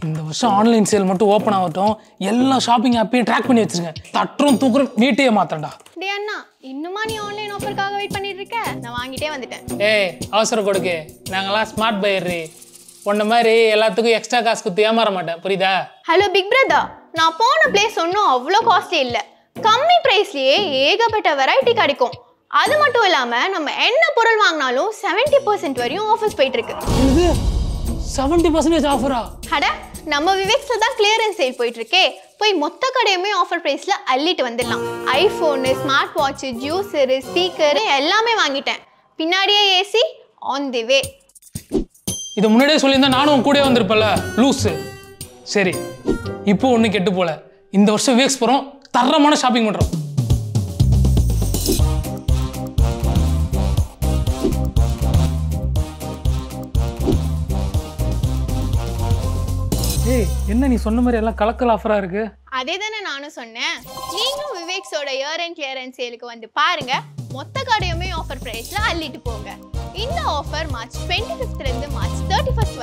இந்த வருஷம் online sale மட்டும் ஓப்பன் ஆகட்டும் எல்லா ஷாப்பிங் ஆப்பையும் ட்ராக் பண்ணி வச்சிருங்க தட்டுறோம் தூக்குறோம் வீட்டையே மாத்தண்டா டே அண்ணா இன்னுமா நீ ஆன்லைன் ஆஃபருக்காக வெயிட் பண்ணிட்டு இருக்க நான் வாங்கிட்டே வந்துட்டேன் ஏய் அவசரம் கொடுக்கு நாங்கெல்லாம் ஸ்மார்ட் பையர்ரி உன்ன மாதிரி எல்லாத்துக்கும் எக்ஸ்ட்ரா காசு கொடுத்து ஏமாற மாட்டேன் புரியுதா ஹலோ பிக் பிரதர் நான் போன பிளேஸ் ஒன்றும் அவ்வளோ காஸ்ட்லி இல்லை கம்மி ப்ரைஸ்லயே ஏகப்பட்ட வெரைட்டி கிடைக்கும் அது மட்டும் இல்லாமல் நம்ம என்ன பொருள் வாங்கினாலும் 70% பர்சன்ட் வரையும் ஆஃபர்ஸ் போயிட்டு இருக்கு இது செவன்டி பர்சன்டேஜ் ஆஃபரா அட நம்ம விவேக்ஸ்ல தான் கிளியரன்ஸ் சேல் போயிட்டு இருக்கே போய் மொத்த கடையுமே ஆஃபர் பிரைஸ்ல அள்ளிட்டு வந்துடலாம் iPhone smart watch juicer speaker எல்லாமே வாங்கிட்டேன் பின்னாடியே ஏசி ஆன் தி வே இதை முன்னாடியே சொல்லியிருந்தா நானும் உன் கூடயே வந்திருப்பேன்ல லூஸு சரி இப்போ ஒன்றும் கெட்டு போல இந்த வருஷம் வேக்ஸ் போகிறோம் தரமான ஷாப்பிங் பண்ணுறோம் ஏய் என்ன நீ சொன்ன மாதிரி எல்லாம் கலக்கல் ஆஃபராக இருக்கு அதே தானே நானும் சொன்னேன் நீங்களும் விவேக்ஸோட இயர் அண்ட் கிளியரன்ஸ் சேலுக்கு வந்து பாருங்க மொத்த கடையுமே ஆஃபர் பிரைஸ்ல அள்ளிட்டு போங்க இந்த ஆஃபர் மார்ச் டுவெண்ட்டி ஃபிஃப்த்லேருந்து மார்ச் தேர்ட்டி ஃபர்ஸ்ட்